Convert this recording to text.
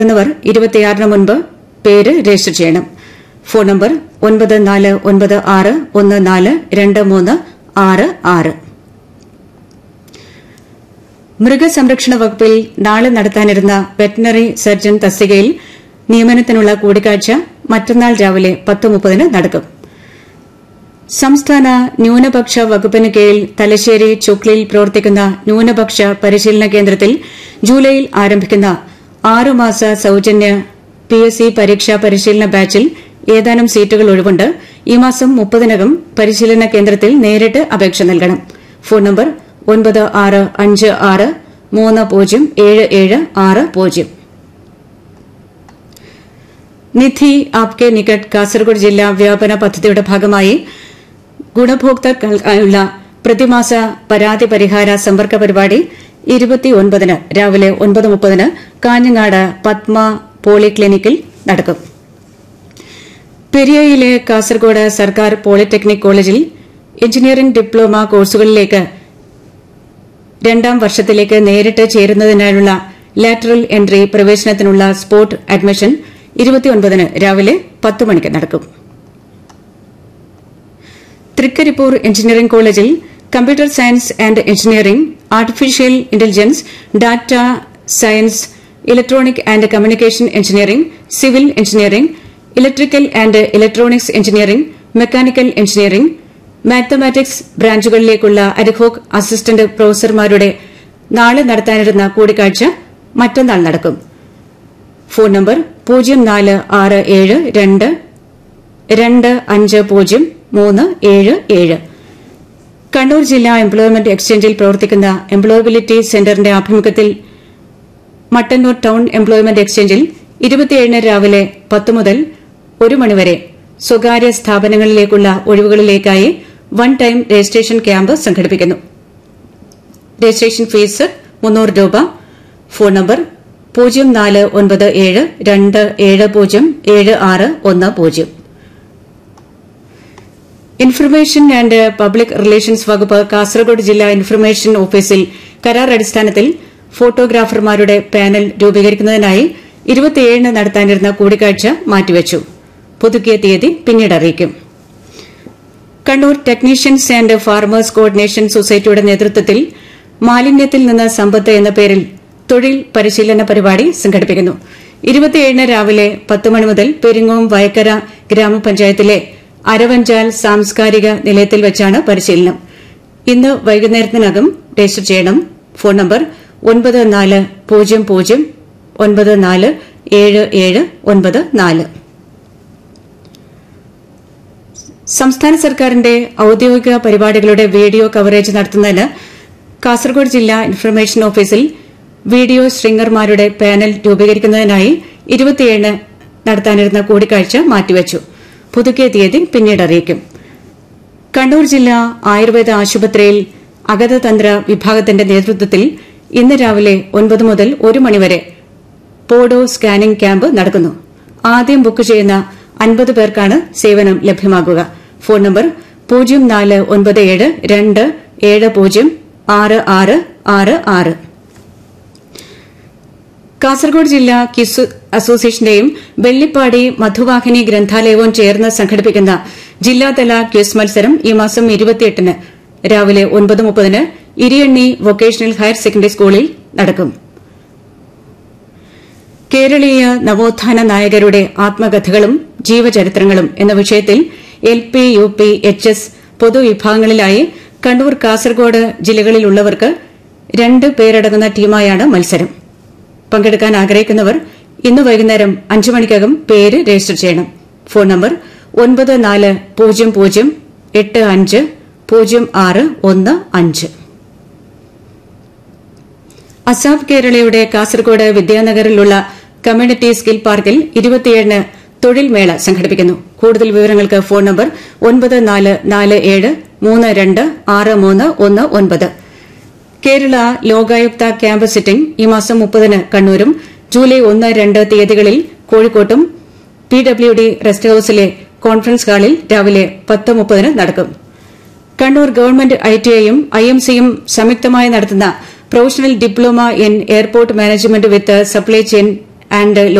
ുന്നവർ ഇരുപത്തിയാറിന് മുൻപ് പേര് രജിസ്റ്റർ ചെയ്യണം ഫോൺ നമ്പർ ഒൻപത് നാല് ഒൻപത് ആറ് ഒന്ന് നാല് രണ്ട് മൂന്ന് ആറ് ആറ് മൃഗസംരക്ഷണ വകുപ്പിൽ നാളെ നടത്താനിരുന്ന വെറ്റനറി സർജൻ തസ്തികയിൽ നിയമനത്തിനുള്ള കൂടിക്കാഴ്ച മറ്റന്നാൾ രാവിലെ പത്ത് മുപ്പതിന് നടക്കും സംസ്ഥാന ന്യൂനപക്ഷ വകുപ്പിന് കീഴിൽ തലശ്ശേരി ചുക്ലിയിൽ പ്രവർത്തിക്കുന്ന ന്യൂനപക്ഷ പരിശീലന കേന്ദ്രത്തിൽ ജൂലൈയിൽ ആരംഭിക്കുന്ന ആറുമാസ സൌജന്യ പി എസ് സി പരീക്ഷാ പരിശീലന ബാച്ചിൽ ഏതാനും സീറ്റുകൾ ഒഴിവുണ്ട് ഈ മാസം മുപ്പതിനകം പരിശീലന കേന്ദ്രത്തിൽ നേരിട്ട് അപേക്ഷ നൽകണം ഫോൺ നമ്പർ ഒൻപത് ആറ് അഞ്ച് ആറ് മൂന്ന് പൂജ്യം ഏഴ് ഏഴ് ആറ് പൂജ്യം നിധി ആപ്കെ നികട്ട് കാസർഗോഡ് ജില്ലാ വ്യാപന പദ്ധതിയുടെ ഭാഗമായി ഗുണഭോക്താക്കൾക്കായുള്ള പ്രതിമാസ പരാതി പരിഹാര സമ്പർക്ക പരിപാടി ഇരുപത്തിയൊൻപതിന് രാവിലെ ഒൻപത് മുപ്പതിന് കാഞ്ഞങ്ങാട് പത്മ പോളിക്ലിനിക്കിൽ നടക്കും പെരിയയിലെ കാസർഗോഡ് സർക്കാർ പോളിടെക്നിക് കോളേജിൽ എഞ്ചിനീയറിംഗ് ഡിപ്ലോമ കോഴ്സുകളിലേക്ക് രണ്ടാം വർഷത്തിലേക്ക് നേരിട്ട് ചേരുന്നതിനായുള്ള ലാറ്ററൽ എൻട്രി പ്രവേശനത്തിനുള്ള സ്പോട്ട് അഡ്മിഷൻ ഇരുപത്തിയൊൻപതിന് രാവിലെ പത്ത് മണിക്ക് നടക്കും തൃക്കരിപ്പൂർ എഞ്ചിനീയറിംഗ് കോളേജിൽ computer science and engineering artificial intelligence data science electronic and communication engineering civil engineering electrical and electronics engineering mechanical engineering mathematics ബ്രാഞ്ചുകളിലേക്കുള്ള അഡ്ഹോക് അസിസ്റ്റന്റ് പ്രൊഫസർമാരുടെ നാളെ നടത്താനിരുന്ന കൂടിക്കാഴ്ച മറ്റന്നാൾ നടക്കും ഫോൺ നമ്പർ പൂജ്യം നാല് ആറ് ഏഴ് രണ്ട് രണ്ട് അഞ്ച് പൂജ്യം മൂന്ന് ഏഴ് ഏഴ് കണ്ണൂർ ജില്ലാ എംപ്ലോയ്മെന്റ് എക്സ്ചേഞ്ചിൽ പ്രവർത്തിക്കുന്ന എംപ്ലോയബിലിറ്റി സെന്ററിന്റെ ആഭിമുഖ്യത്തിൽ മട്ടന്നൂർ ടൌൺ എംപ്ലോയ്മെന്റ് എക്സ്ചേഞ്ചിൽ ഇരുപത്തിയേഴിന് രാവിലെ പത്ത് മുതൽ ഒരു മണിവരെ സ്വകാര്യ സ്ഥാപനങ്ങളിലേക്കുള്ള ഒഴിവുകളിലേക്കായി വൺ ടൈം രജിസ്ട്രേഷൻ ക്യാമ്പ് സംഘടിപ്പിക്കുന്നു രജിസ്ട്രേഷൻ ഫീസ് മുന്നൂറ് രൂപ ഫോൺ നമ്പർ പൂജ്യം നാല് ഒൻപത് ഏഴ് രണ്ട് ഏഴ് പൂജ്യം ഏഴ് ആറ് ഒന്ന് പൂജ്യം ഇൻഫർമേഷൻ ആൻഡ് പബ്ലിക് റിലേഷൻസ് വകുപ്പ് കാസർഗോഡ് ജില്ലാ ഇൻഫർമേഷൻ ഓഫീസിൽ കരാർ അടിസ്ഥാനത്തിൽ ഫോട്ടോഗ്രാഫർമാരുടെ പാനൽ രൂപീകരിക്കുന്നതിനായി ഇരുപത്തിയേഴിന് നടത്താനിരുന്ന കൂടിക്കാഴ്ച മാറ്റിവച്ചു പുതുക്കിയ തീയതി പിന്നീട് അറിയിക്കും Kannur technicians and farmers coordination സൊസൈറ്റിയുടെ നേതൃത്വത്തിൽ മാലിന്യത്തിൽ നിന്ന് സമ്പത്ത് എന്ന പേരിൽ തൊഴിൽ പരിശീലന പരിപാടി സംഘടിപ്പിക്കുന്നു ഇരുപത്തിയേഴിന് രാവിലെ പത്ത് മണി മുതൽ പെരിങ്ങോം വയക്കര ഗ്രാമപഞ്ചായത്തിലെ അരവഞ്ചാൽ സാംസ്കാരിക നിലയത്തിൽ വെച്ചാണ് പരിശീലനം ഇന്ന് വൈകുന്നേരത്തിനകം രജിസ്റ്റർ ചെയ്യണം ഫോൺ നമ്പർ ഒൻപത് നാല് പൂജ്യം പൂജ്യം ഒൻപത് നാല് ഏഴ് ഏഴ് ഒൻപത് നാല് സംസ്ഥാന സർക്കാരിന്റെ ഔദ്യോഗിക പരിപാടികളുടെ വീഡിയോ കവറേജ് നടത്തുന്നതിന് കാസർഗോഡ് ജില്ലാ ഇൻഫർമേഷൻ ഓഫീസിൽ വീഡിയോ ശൃംഗർമാരുടെ പാനൽ രൂപീകരിക്കുന്നതിനായി ഇരുപത്തിയേഴിന് നടത്താനിരുന്ന കൂടിക്കാഴ്ച മാറ്റിവച്ചു പുതുക്കിയ തീയതി പിന്നീട് അറിയിക്കും കണ്ണൂർ ജില്ലാ ആയുർവേദ ആശുപത്രിയിൽ അഗതതന്ത്ര വിഭാഗത്തിന്റെ നേതൃത്വത്തിൽ ഇന്ന് രാവിലെ ഒൻപത് മുതൽ ഒരു മണിവരെ പോഡോ സ്കാനിംഗ് ക്യാമ്പ് നടക്കുന്നു ആദ്യം ബുക്ക് ചെയ്യുന്ന അൻപത് പേർക്കാണ് സേവനം ലഭ്യമാകുക ഫോൺ നമ്പർ പൂജ്യം നാല് ഒൻപത് ഏഴ് രണ്ട് ഏഴ് പൂജ്യം ആറ് ആറ് ആറ് ആറ് കാസർഗോഡ് ജില്ലാ കിസ് അസോസിയേഷന്റെയും വെള്ളിപ്പാടി മധുവാഹിനി ഗ്രന്ഥാലയവും ചേർന്ന് സംഘടിപ്പിക്കുന്ന ജില്ലാതല ക്വിസ് മത്സരം ഈ മാസം ഇരുപത്തിയെട്ടിന് രാവിലെ ഒൻപത് മുപ്പതിന് ഇരിയണ്ണി വൊക്കേഷണൽ ഹയർ സെക്കൻഡറി സ്കൂളിൽ നടക്കും കേരളീയ നവോത്ഥാന നായകരുടെ ആത്മകഥകളും ജീവചരിത്രങ്ങളും എന്ന വിഷയത്തിൽ L P U P H S പൊതുവിഭാഗങ്ങളിലായി കണ്ണൂർ കാസർഗോഡ് ജില്ലകളിലുള്ളവർക്ക് രണ്ട് പേരടങ്ങുന്ന ടീമായാണ് മത്സരം പങ്കെടുക്കാൻ ആഗ്രഹിക്കുന്നവർ ഇന്ന് വൈകുന്നേരം അഞ്ചു മണിക്കകം പേര് രജിസ്റ്റർ ചെയ്യണം ഫോൺ നമ്പർ ഒൻപത് നാല് പൂജ്യം പൂജ്യം എട്ട് അഞ്ച് പൂജ്യം ആറ് ഒന്ന് അഞ്ച് അസാബ് കേരളയുടെ കാസർഗോഡ് വിദ്യാനഗറിലുള്ള കമ്മ്യൂണിറ്റി സ്കിൽ പാർക്കിൽ ഇരുപത്തിയേഴിന് തൊഴിൽ മേള സംഘടിപ്പിക്കുന്നു കൂടുതൽ വിവരങ്ങൾക്ക് ഫോൺ നമ്പർ ഒൻപത് നാല് നാല് ഏഴ് മൂന്ന് രണ്ട് ആറ് മൂന്ന് ഒന്ന് ഒൻപത് കേരള ലോകായുക്ത ക്യാമ്പ് സിറ്റിംഗ് ഈ മാസം മുപ്പതിന് കണ്ണൂരും ജൂലൈ ഒന്ന് രണ്ട് തീയതികളിൽ കോഴിക്കോട്ടും പി ഡബ്ല്യു ഡി റെസ്റ്റ് ഹൌസിലെ കോൺഫറൻസ് ഹാളിൽ രാവിലെ പത്ത് മുപ്പതിന് നടക്കും കണ്ണൂർ ഗവൺമെന്റ് ഐടിഐയും ഐ എം സിയും സംയുക്തമായി നടത്തുന്ന professional diploma in airport management with supply chain and